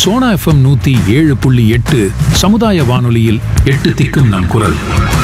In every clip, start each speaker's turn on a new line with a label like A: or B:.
A: Sona FM நூத்தி ஏழு புள்ளி எட்டு சமுதாய வானொலியில் எட்டு திக்கும் நம் குரல்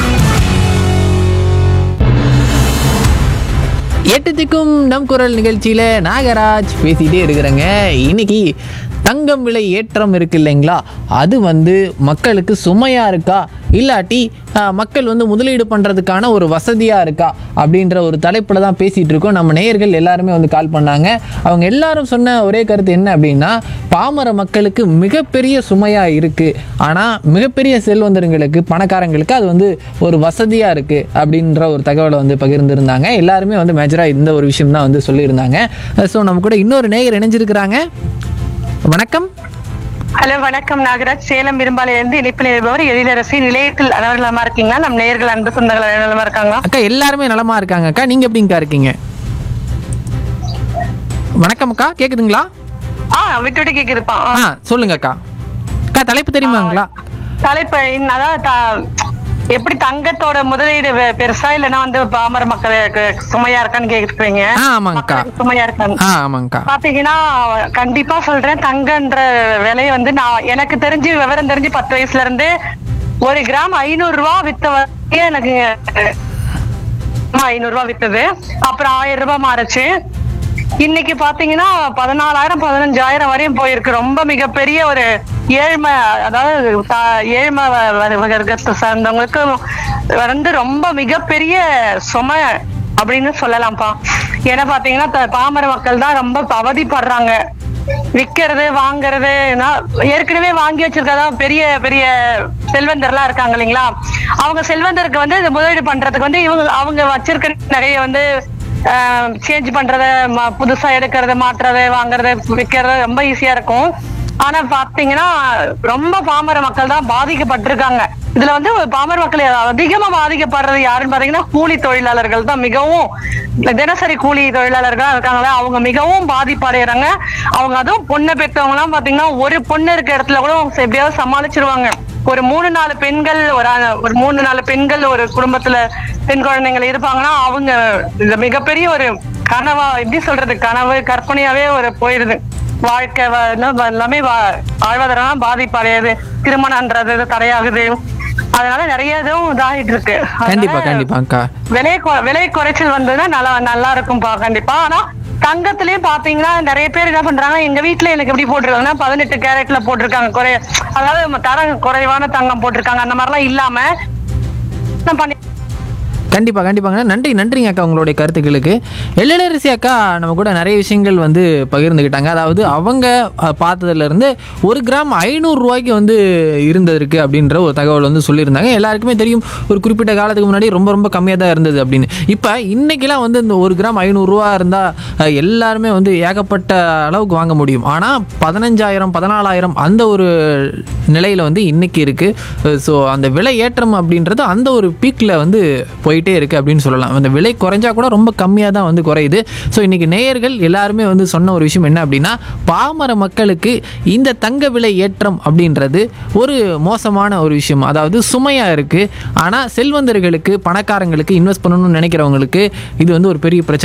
B: எட்டு திக்கும் நம் குரல் நிகழ்ச்சியில நாகராஜ் பேசிட்டே இருக்கிறேங்க இன்னைக்கு தங்கம் விலை ஏற்றம் இருக்கு இல்லைங்களா அது வந்து மக்களுக்கு சுமையா இருக்கா இல்லாட்டி ஆஹ், மக்கள் வந்து முதலீடு பண்றதுக்கான ஒரு வசதியா இருக்கா அப்படின்ற ஒரு தலைப்புல தான் பேசிட்டு இருக்கோம் நம்ம நேயர்கள் எல்லாருமே வந்து கால் பண்ணாங்க அவங்க எல்லாரும் சொன்ன ஒரே கருத்து என்ன அப்படின்னா பாமர மக்களுக்கு மிகப்பெரிய சுமையா இருக்கு ஆனா மிகப்பெரிய செல்வந்தருங்களுக்கு பணக்காரங்களுக்கு அது வந்து ஒரு வசதியா இருக்கு அப்படின்ற ஒரு தகவலை வந்து பகிர்ந்திருந்தாங்க எல்லாருமே வந்து மேஜரா இந்த ஒரு விஷயம் தான் வந்து சொல்லியிருந்தாங்க ஸோ நம்ம கூட இன்னொரு நேயர் இணைஞ்சிருக்கிறாங்க வணக்கம்
C: ஹலோ வணக்கம் நாகராஜ் சேலம் பெரும்பாலையில இருந்து இணைப்பில் இருப்பவர் எழிலரசி நிலையத்தில் அனைவரும் நலமா இருக்கீங்களா நம் நேயர்கள் அன்பு சொந்தங்கள் அனைவரும் நலமா இருக்காங்களா
B: அக்கா எல்லாருமே நலமா இருக்காங்க அக்கா நீங்க எப்படிங்கக்கா இருக்கீங்க வணக்கம் அக்கா கேக்குதுங்களா
C: ஆ விட்டு விட்டு கேக்குதுப்பா ஆ.
B: ஆ சொல்லுங்க அக்கா அக்கா தலைப்பு தெரியுமாங்களா
C: தலைப்பு இன்ன- அதாவது த- எப்படி தங்கத்தோட முதலீடு வெ- பெருசா இல்லைன்னா வந்து பாமர மக்களுக்கு சுமையா இருக்கான்னு கேக்குறீங்க
B: ஆ ஆமாங்கக்கா
C: மக்களுக்கு சுமையா இருக்கான்னு
B: ஆ ஆமாங்கக்கா
C: பாத்தீங்கன்னா கண்டிப்பா சொல்றேன் தங்கன்ற விலை வந்து நான் எனக்கு தெரிஞ்சு விவரம் தெரிஞ்சு பத்து வயசுல இருந்து ஒரு கிராம் ஐநூறு ரூபா வித்த வரைக்கும் எனக்கு ஐநூறு ரூபா வித்தது அப்புறம் ஆயிரம் ரூபாய் மாறுச்சு இன்னைக்கு பாத்தீங்கன்னா பதினாலாயிரம் பதினஞ்சாயிரம் வரையும் போயிருக்கு ரொம்ப மிகப்பெரிய ஒரு ஏழ்மை அதாவது த- ஏழ்மை வ- வ- வர்க்கத்தை சார்ந்தவங்களுக்கு வந்து ரொம்ப மிகப்பெரிய சுமை அப்படின்னு சொல்லலாம்ப்பா ஏன்னா பாத்தீங்கன்னா த- பாமர மக்கள் தான் ரொம்ப அவதிப்படுறாங்க விக்கிறது வாங்குறது நான் ஏற்கனவே வாங்கி வச்சிருக்கதா பெரிய பெரிய செல்வந்தர்லாம் இருக்காங்க இல்லைங்களா அவங்க செல்வந்தருக்கு வந்து இந்த முதலீடு பண்றதுக்கு வந்து இவங்க அவங்க வச்சிருக்கிற நிறைய வந்து சேஞ்ச் பண்றத ம- புதுசா எடுக்கிறத மாற்றுறது வாங்குறது விற்கிறது ரொம்ப ஈஸியா இருக்கும் ஆனா பாத்தீங்கன்னா ரொம்ப பாமர மக்கள் தான் பாதிக்கப்பட்டிருக்காங்க இதுல வந்து பாமர மக்கள் அதிகமா பாதிக்கப்படுறது யாருன்னு பாத்தீங்கன்னா கூலி தொழிலாளர்கள் தான் மிகவும் தினசரி கூலி தொழிலாளர்கள் இருக்காங்களா அவங்க மிகவும் பாதிப்படைகிறாங்க அவங்க அதுவும் பொண்ணை பெற்றவங்க எல்லாம் பாத்தீங்கன்னா ஒரு பொண்ணு இருக்க இடத்துல கூட அவங்க எப்படியாவது சமாளிச்சிருவாங்க ஒரு மூணு நாலு பெண்கள் ஒரு அ- ஒரு மூணு நாலு பெண்கள் ஒரு குடும்பத்துல பெண் குழந்தைகள் இருப்பாங்கன்னா அவங்க இது மிகப்பெரிய ஒரு கனவா எப்படி சொல்றது கனவு கற்பனையாவே ஒரு போயிருது வாழ்க்கை வ- என்ன எல்லாமே வா- வாழ்வாதாரம் பாதிப்படையுது திருமணம்ன்றது இது தடையாகுது அதனால நிறைய இதுவும் இதாகிட்டு இருக்கு அதனால
B: கண்டிப்பா கண்டிப்பாங்கக்கா
C: விலை கொ- விலை குறைச்சல் வந்ததுன்னா நல்லா நல்லா இருக்கும்பா கண்டிப்பா ஆனா தங்கத்திலயும் பாத்தீங்கன்னா நிறைய பேர் என்ன பண்றாங்க எங்க வீட்டுல எனக்கு எப்படி போட்டிருக்காங்கன்னா பதினெட்டு கேரட்ல போட்டிருக்காங்க குறை அதாவது தரம் குறைவான தங்கம் போட்டிருக்காங்க அந்த மாதிரிலாம் இல்லாம என்ன பண்ணி
B: கண்டிப்பா கண்டிப்பாங்க நன்றி நன்றிங்க அக்கா உங்களுடைய கருத்துக்களுக்கு எழிலரசி அக்கா நம்ம கூட நிறைய விஷயங்கள் வந்து பகிர்ந்துக்கிட்டாங்க அதாவது அவங்க அஹ், பார்த்ததுல இருந்து ஒரு கிராம் ஐநூறு ரூபாய்க்கு வந்து இருந்ததற்கு அப்படின்ற ஒரு தகவல் வந்து சொல்லியிருந்தாங்க எல்லாருக்குமே தெரியும் ஒரு குறிப்பிட்ட காலத்துக்கு முன்னாடி ரொம்ப ரொம்ப கம்மியாக தான் இருந்தது அப்படின்னு இப்போ இன்னைக்கெல்லாம் வந்து இந்த ஒரு கிராம் ஐநூறுரூவா இருந்தால் எல்லாருமே வந்து ஏகப்பட்ட அளவுக்கு வாங்க முடியும் ஆனால் பதினஞ்சாயிரம் பதினாலாயிரம் அந்த ஒரு நிலையில் வந்து இன்னைக்கு இருக்குது ஸோ அந்த விலை ஏற்றம் அப்படின்றது அந்த ஒரு பீக்கில் வந்து போயிட்டே இருக்குது அப்படின்னு சொல்லலாம் அந்த விலை குறைஞ்சா கூட ரொம்ப கம்மியாக தான் வந்து குறையுது ஸோ இன்னைக்கு நேயர்கள் எல்லாருமே வந்து சொன்ன ஒரு விஷயம் என்ன அப்படின்னா பாமர மக்களுக்கு இந்த தங்க விலை ஏற்றம் அப்படின்றது ஒரு மோசமான ஒரு விஷயம் அதாவது சுமையாக இருக்குது ஆனால் செல்வந்தர்களுக்கு பணக்காரங்களுக்கு இன்வெஸ்ட் பண்ணணும்னு நினைக்கிறவங்களுக்கு இது வந்து ஒரு பெரிய பிரச்சனை